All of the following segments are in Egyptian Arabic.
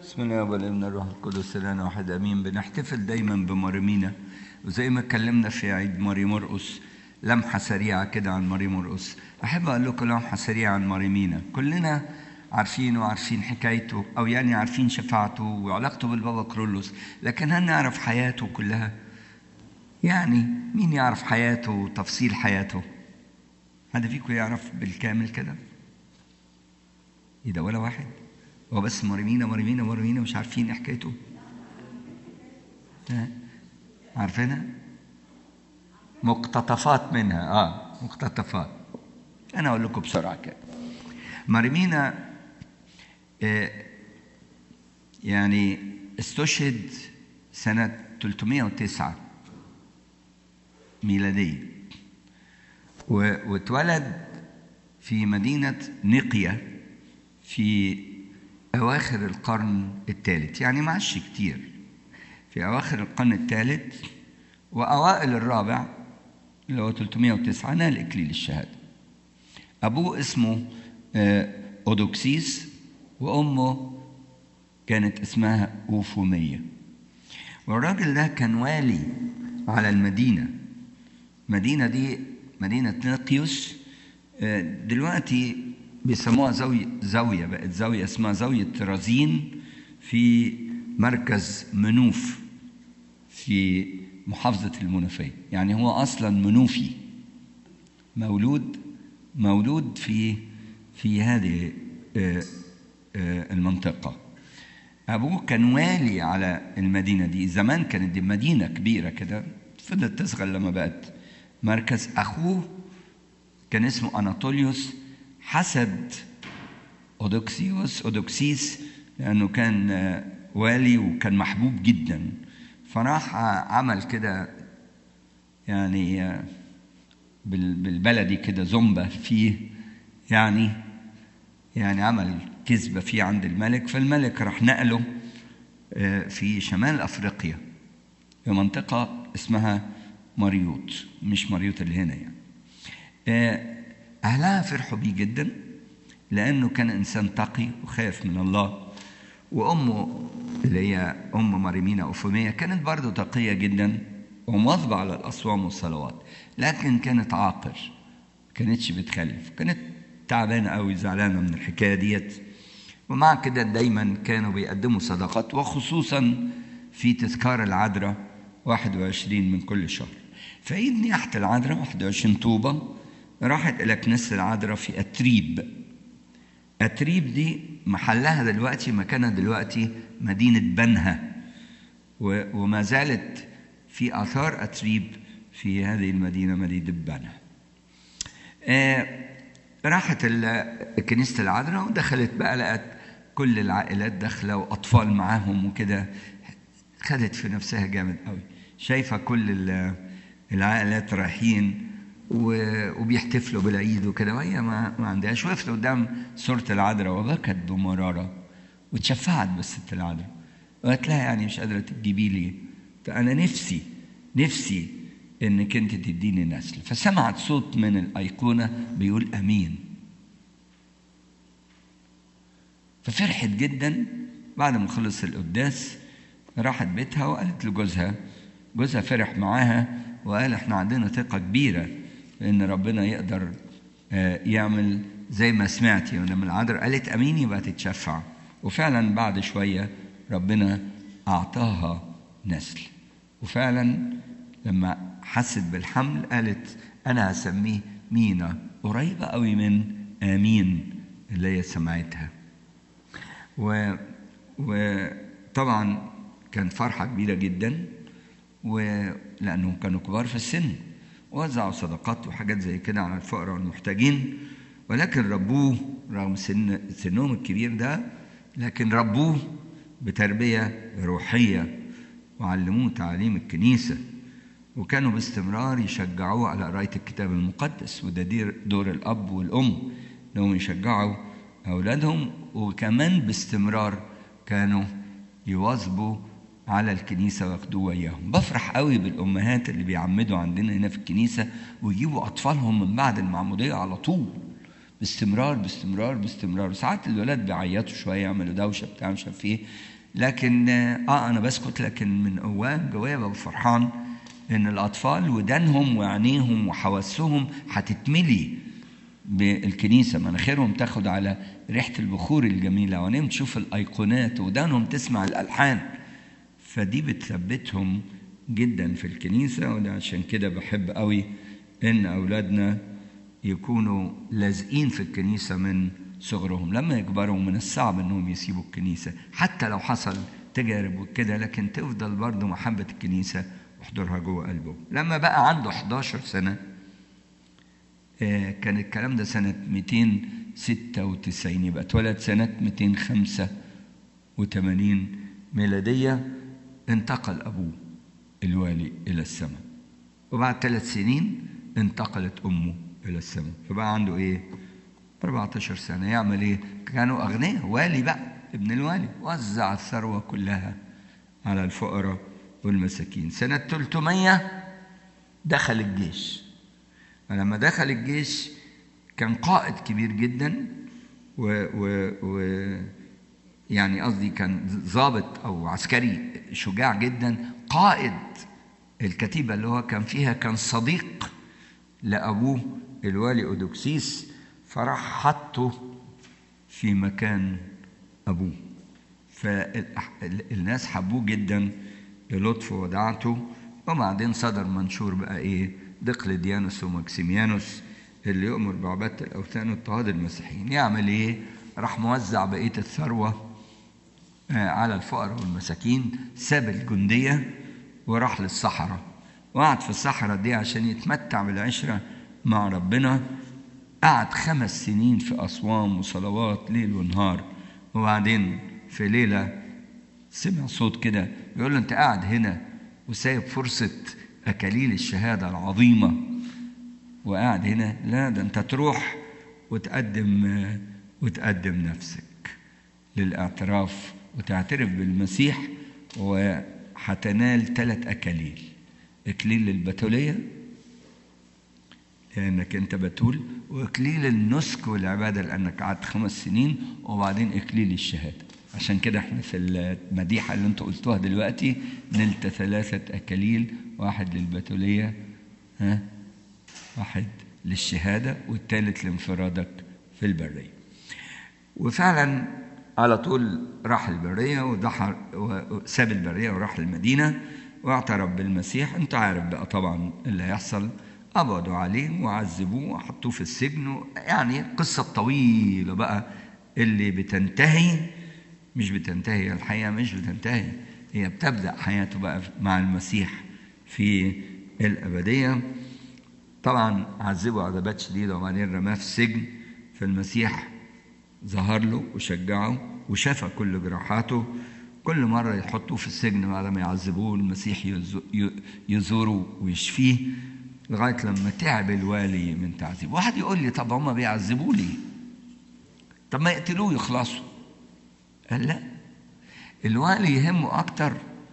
بسم الله والابن الروح القدس لنا واحد امين بنحتفل دايما بمريمينا وزي ما اتكلمنا في عيد ماري مرقس لمحه سريعه كده عن ماري مرقس احب اقول لكم لمحه سريعه عن ماريمينا كلنا عارفينه وعارفين حكايته او يعني عارفين شفاعته وعلاقته بالبابا كرولوس لكن هل نعرف حياته كلها يعني مين يعرف حياته وتفصيل حياته حد فيكم يعرف بالكامل كده ايه ده ولا واحد هو بس مريمينا مريمينا مريمينا مش عارفين إيه حكايته ها؟ عارفينها مقتطفات منها اه مقتطفات انا اقول لكم بسرعه كده مريمينا آه يعني استشهد سنة 309 ميلادية و- واتولد في مدينة نقية في أواخر القرن الثالث يعني ما عاش كتير في أواخر القرن الثالث وأوائل الرابع اللي هو 309 نال إكليل الشهادة أبوه اسمه آه، أودوكسيس وأمه كانت اسمها أوفومية والراجل ده كان والي على المدينة المدينة دي مدينة نقيوس آه، دلوقتي بيسموها زاوية زاوية بقت زاوية اسمها زاوية رزين في مركز منوف في محافظة المنوفية يعني هو أصلا منوفي مولود مولود في في هذه آه، آه، المنطقة أبوه كان والي على المدينة دي زمان كانت دي مدينة كبيرة كده فضلت تصغر لما بقت مركز أخوه كان اسمه أناطوليوس حسد أودوكسيوس أودوكسيس لأنه كان آه، والي وكان محبوب جدا فراح آه، عمل كده يعني آه، بال- بالبلدي كده زومبا فيه يعني يعني عمل كذبة فيه عند الملك فالملك راح نقله آه، في شمال أفريقيا في منطقة اسمها مريوط مش مريوط اللي هنا يعني آه، أهلها فرحوا بيه جدا لأنه كان إنسان تقي وخايف من الله وأمه اللي هي أم مريمينا أوفومية كانت برضه تقية جدا ومواظبة على الأصوام والصلوات لكن كانت عاقر كانتش بتخلف كانت تعبانة قوي زعلانة من الحكاية ديت ومع كده دايما كانوا بيقدموا صدقات وخصوصا في تذكار العذراء 21 من كل شهر في عيد نياحة العذراء 21 طوبة راحت إلى كنيسة العذراء في أتريب أتريب دي محلها دلوقتي مكانها دلوقتي مدينة بنها و- وما زالت في آثار أتريب في هذه المدينة مدينة بنها آه، راحت ال- كنيسة العذراء ودخلت بقى لقت كل العائلات داخلة وأطفال معاهم وكده خدت في نفسها جامد قوي شايفة كل ال- العائلات رايحين و- وبيحتفلوا بالعيد وكده وهي ما, ما عندهاش وقفت قدام صورة العذراء وبكت بمرارة وتشفعت بالست العذراء وقالت لها يعني مش قادرة تجيبي لي أنا نفسي نفسي انك انت تديني نسل فسمعت صوت من الايقونه بيقول امين ففرحت جدا بعد ما خلص القداس راحت بيتها وقالت لجوزها جوزها فرح معاها وقال احنا عندنا ثقه كبيره ان ربنا يقدر آه، يعمل زي ما سمعتي ولما العذراء قالت امين يبقى تتشفع وفعلا بعد شويه ربنا اعطاها نسل وفعلا لما حست بالحمل قالت انا هسميه مينا قريبه قوي من امين اللي هي سمعتها و وطبعا كان فرحه كبيره جدا ولانهم كانوا كبار في السن وزعوا صدقات وحاجات زي كده على الفقراء والمحتاجين ولكن ربوه رغم سن سنهم الكبير ده لكن ربوه بتربيه روحيه وعلموه تعاليم الكنيسه وكانوا باستمرار يشجعوه على قرايه الكتاب المقدس وده دير دور الاب والام انهم يشجعوا اولادهم وكمان باستمرار كانوا يواظبوا على الكنيسه وياخدوه وياهم بفرح قوي بالامهات اللي بيعمدوا عندنا هنا في الكنيسه ويجيبوا اطفالهم من بعد المعموديه على طول باستمرار باستمرار باستمرار ساعات الولاد بيعيطوا شويه يعملوا دوشه بتاع مش عارف ايه لكن اه انا بسكت لكن من جواه جوايا ببقى فرحان ان الاطفال ودانهم وعينيهم وحواسهم هتتملي بالكنيسه مناخيرهم تاخد على ريحه البخور الجميله وعينيهم تشوف الايقونات ودانهم تسمع الالحان فدي بتثبتهم جدا في الكنيسه وده عشان كده بحب قوي ان اولادنا يكونوا لازقين في الكنيسه من صغرهم لما يكبروا من الصعب انهم يسيبوا الكنيسه حتى لو حصل تجارب وكده لكن تفضل برضه محبه الكنيسه وحضورها جوه قلبه لما بقى عنده 11 سنه كان الكلام ده سنة 296 يبقى اتولد سنة 285 ميلادية انتقل أبوه الوالي إلى السماء وبعد ثلاث سنين انتقلت أمه إلى السماء فبقى عنده إيه؟ 14 سنة يعمل إيه؟ كانوا أغنياء والي بقى ابن الوالي وزع الثروة كلها على الفقراء والمساكين سنة 300 دخل الجيش فلما دخل الجيش كان قائد كبير جدا و, و, و يعني قصدي كان ضابط او عسكري شجاع جدا قائد الكتيبه اللي هو كان فيها كان صديق لابوه الوالي اودوكسيس فراح حطه في مكان ابوه فالناس حبوه جدا للطفه ودعته وبعدين صدر منشور بقى ايه دقلديانوس وماكسيميانوس اللي يؤمر بعبادة الأوثان واضطهاد المسيحيين يعمل إيه؟ راح موزع بقية الثروة على الفقراء والمساكين ساب الجندية وراح للصحراء وقعد في الصحراء دي عشان يتمتع بالعشرة مع ربنا قعد خمس سنين في أصوام وصلوات ليل ونهار وبعدين في ليلة سمع صوت كده يقول له أنت قاعد هنا وسايب فرصة أكاليل الشهادة العظيمة وقاعد هنا لا ده أنت تروح وتقدم وتقدم نفسك للاعتراف وتعترف بالمسيح وهتنال ثلاث أكاليل إكليل البتولية لأنك أنت بتول وإكليل النسك والعبادة لأنك قعدت خمس سنين وبعدين إكليل الشهادة عشان كده احنا في المديحة اللي انتوا قلتوها دلوقتي نلت ثلاثة أكاليل واحد للبتولية ها واحد للشهادة والثالث لانفرادك في البرية وفعلا على طول راح البرية وضحى وساب البرية وراح المدينة واعترف بالمسيح انت عارف بقى طبعا اللي هيحصل قبضوا عليه وعذبوه وحطوه في السجن يعني قصة طويلة بقى اللي بتنتهي مش بتنتهي الحقيقة مش بتنتهي هي بتبدأ حياته بقى مع المسيح في الأبدية طبعا عذبه عذابات شديدة وبعدين رماه في السجن فالمسيح ظهر له وشجعه وشفى كل جراحاته كل مرة يحطوه في السجن بعد ما يعذبوه المسيح يزوره ويشفيه لغاية لما تعب الوالي من تعذيب واحد يقول لي طب هما بيعذبوه ليه طب ما يقتلوه يخلصوا قال لا الوالي يهمه أكتر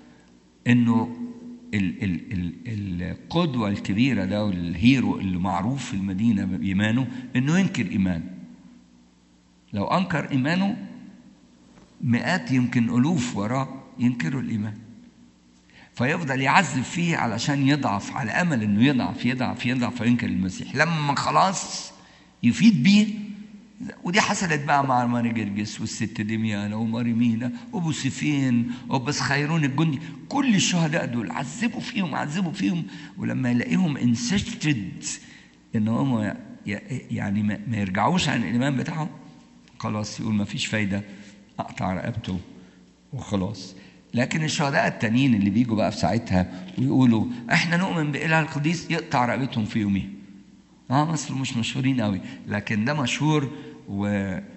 إنه ال ال ال القدوة الكبيرة ده والهيرو اللي معروف في المدينة بإيمانه إنه ينكر إيمانه لو أنكر إيمانه مئات يمكن ألوف وراه ينكروا الإيمان فيفضل يعذب فيه علشان يضعف على أمل إنه يضعف يضعف يضعف فينكر المسيح لما خلاص يفيد بيه ودي حصلت بقى مع ماري جرجس والست دميانة وماري مينا وابو سيفين وبس خيرون الجندي كل الشهداء دول عذبوا فيهم عذبوا فيهم ولما يلاقيهم انسجتد ان هم يعني ما يرجعوش عن الايمان بتاعهم خلاص يقول ما فيش فايده اقطع رقبته وخلاص لكن الشهداء التانيين اللي بيجوا بقى في ساعتها ويقولوا احنا نؤمن بإله القديس يقطع رقبتهم في يومين اه مصر مش مشهورين قوي لكن ده مشهور و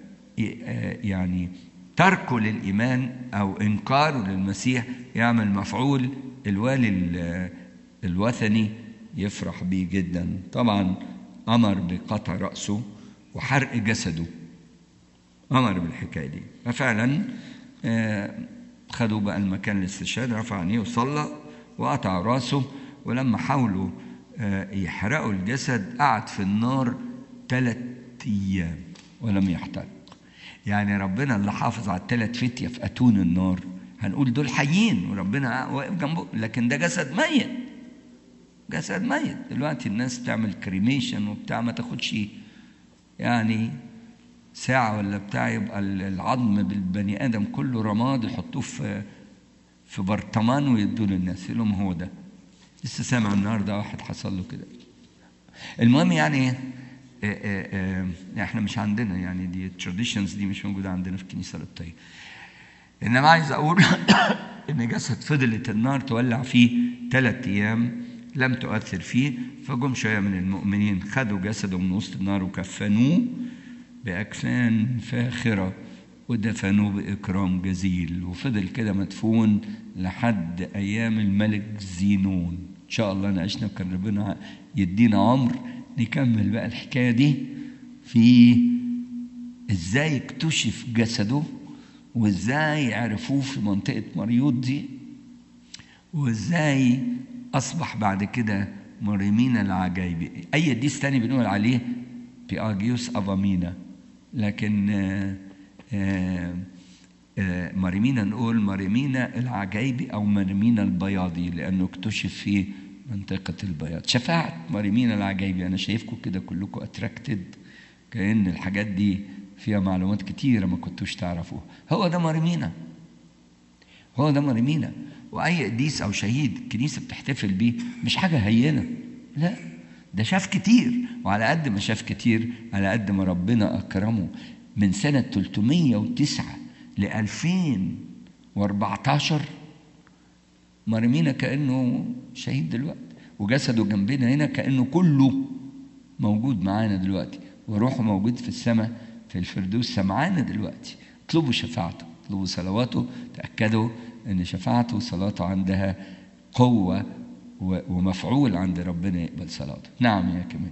يعني تركه للإيمان أو إنكاره للمسيح يعمل مفعول الوالي الوثني يفرح بيه جدا طبعا أمر بقطع رأسه وحرق جسده أمر بالحكاية دي ففعلا خدوا بقى المكان الاستشهاد رفع عينيه وصلى وقطع راسه ولما حاولوا يحرقوا الجسد قعد في النار ثلاث أيام ولم يحترق يعني ربنا اللي حافظ على الثلاث فتية في أتون النار هنقول دول حيين وربنا واقف جنبه لكن ده جسد ميت جسد ميت دلوقتي الناس بتعمل كريميشن وبتاع ما تاخدش يعني ساعة ولا بتاع يبقى العظم بالبني آدم كله رماد يحطوه في في برطمان ويدوه للناس يقول لهم هو ده لسه سامع النهارده واحد حصل له كده المهم يعني آآ آآ احنا مش عندنا يعني دي التراديشنز دي مش موجوده عندنا في الكنيسه القبطيه انما عايز اقول ان جسد فضلت النار تولع فيه ثلاث ايام لم تؤثر فيه فجم شويه من المؤمنين خدوا جسده من وسط النار وكفنوه باكفان فاخره ودفنوه باكرام جزيل وفضل كده مدفون لحد ايام الملك زينون ان شاء الله نعيشنا وكان ربنا يدينا عمر نكمل بقى الحكايه دي في ازاي اكتشف جسده وازاي عرفوه في منطقه مريوط دي وازاي اصبح بعد كده مريمين العجايب اي ديس تاني بنقول عليه بياجيوس افامينا لكن آآ آآ مريمينا نقول مريمينا العجايبي او مريمينا البياضي لانه اكتشف في منطقة البياض شفاعة مريمينا العجايبي أنا شايفكم كده كلكم اتراكتد كأن الحاجات دي فيها معلومات كتيرة ما كنتوش تعرفوها هو ده مريمينا هو ده مريمينا وأي قديس أو شهيد الكنيسة بتحتفل بيه مش حاجة هينة لا ده شاف كتير وعلى قد ما شاف كتير على قد ما ربنا أكرمه من سنة 309 ل 2014 مرمينا كأنه شهيد دلوقتي وجسده جنبنا هنا كأنه كله موجود معانا دلوقتي وروحه موجود في السماء في الفردوس سمعانا دلوقتي اطلبوا شفاعته اطلبوا صلواته تأكدوا ان شفاعته وصلاته عندها قوة ومفعول عند ربنا يقبل صلاته نعم يا كمال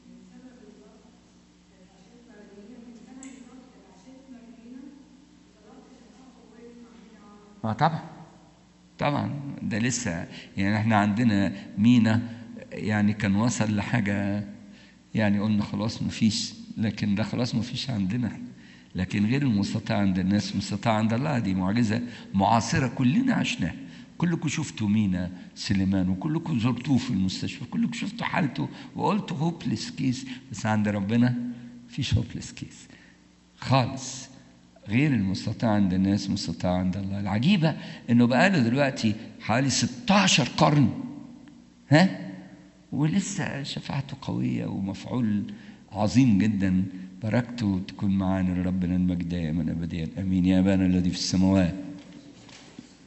اه طبعا طبعا ده لسه يعني احنا عندنا مينا يعني كان وصل لحاجة يعني قلنا خلاص مفيش لكن ده خلاص مفيش عندنا لكن غير المستطاع عند الناس مستطاع عند الله دي معجزة معاصرة كلنا عشناها كلكم شفتوا مينا سليمان وكلكم زرتوه في المستشفى كلكم شفتوا حالته وقلتوا هوبليس كيس بس عند ربنا فيش هوبليس كيس خالص غير المستطاع عند الناس مستطاع عند الله العجيبة انه بقاله دلوقتي حوالي 16 قرن ها ولسه شفاعته قوية ومفعول عظيم جدا بركته تكون معانا لربنا المجد دائما ابديا امين يا ابانا الذي في السماوات